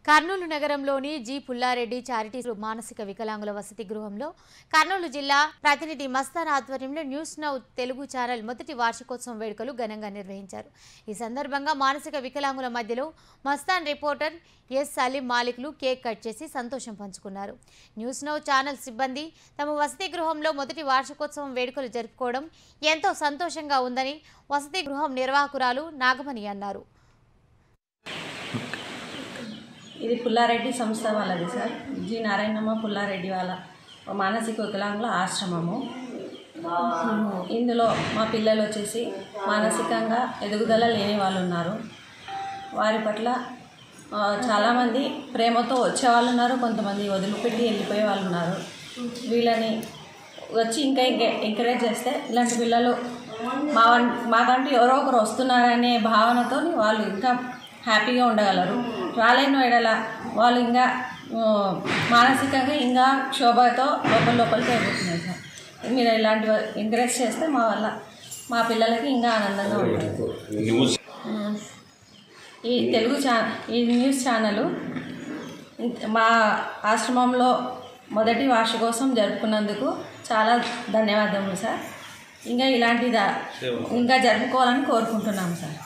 కర్నూలు నగరంలోని G Pulla Reddy charity మానసిక వికలాంగుల వసతి గృహంలో కర్నూలు జిల్లా ప్రతినిధి మస్తాన్ ఆధ్వర్యంలో న్యూస్ నౌ తెలుగు ఛానల్ మొదటి వార్షికోత్సవం వేడుకలు ఘనంగా నిర్వహించారు ఈ సందర్భంగా మానసిక వికలాంగుల మధ్యలో మస్తాన్ రిపోర్టర్ ఎస్ సలీం మాలిక్లు కేక్ కట్ చేసి సంతోషం పంచుకున్నారు న్యూస్ నౌ ఛానల్ సిబ్బంది తమ వసతి గృహంలో మొదటి వార్షికోత్సవం వేడుకలు జరుపుకోవడం ఎంతో సంతోషంగా ఉందని వసతి గృహం నిర్వాహకురాలు నాగమణి అన్నారు ఇది పుల్లారెడ్డి సంస్థ వాళ్ళది సార్ జి నారాయణమ్మ పుల్లారెడ్డి వాళ్ళ మానసిక వికలాంగుల ఆశ్రమము ఇందులో మా పిల్లలు వచ్చేసి మానసికంగా ఎదుగుదల లేని వాళ్ళు ఉన్నారు వారి పట్ల ఆ, చాలామంది ప్రేమతో వచ్చే వాళ్ళు ఉన్నారు కొంతమంది వదిలిపెట్టి వెళ్ళిపోయే వాళ్ళు ఉన్నారు వీళ్ళని వచ్చి ఇంకా ఇంకా ఎంకరేజ్ చేస్తే ఇలాంటి పిల్లలు మా వం- మాకంటూ ఎవరో ఒకరు వస్తున్నారనే భావనతో వాళ్ళు ఇంకా హ్యాపీగా ఉండగలరు రాలేని ఎడల వాళ్ళు ఇంకా ఆ, మానసికంగా ఇంకా క్షోభతో లోపల లోపలికి అయిపోతున్నారు సార్ మీరు ఇలాంటివి ఎంకరేజ్ చేస్తే మా వల్ల మా పిల్లలకి ఇంకా ఆనందంగా ఉంటుంది న్యూస్ ఉమ్, ఈ తెలుగు ఛా ఈ న్యూస్ ఛానల్ మా ఆశ్రమంలో మొదటి వార్షికోత్సవం జరుపుకున్నందుకు చాలా ధన్యవాదములు సార్ ఇంకా ఇలాంటి దా- ఇంకా జరుపుకోవాలని కోరుకుంటున్నాము సార్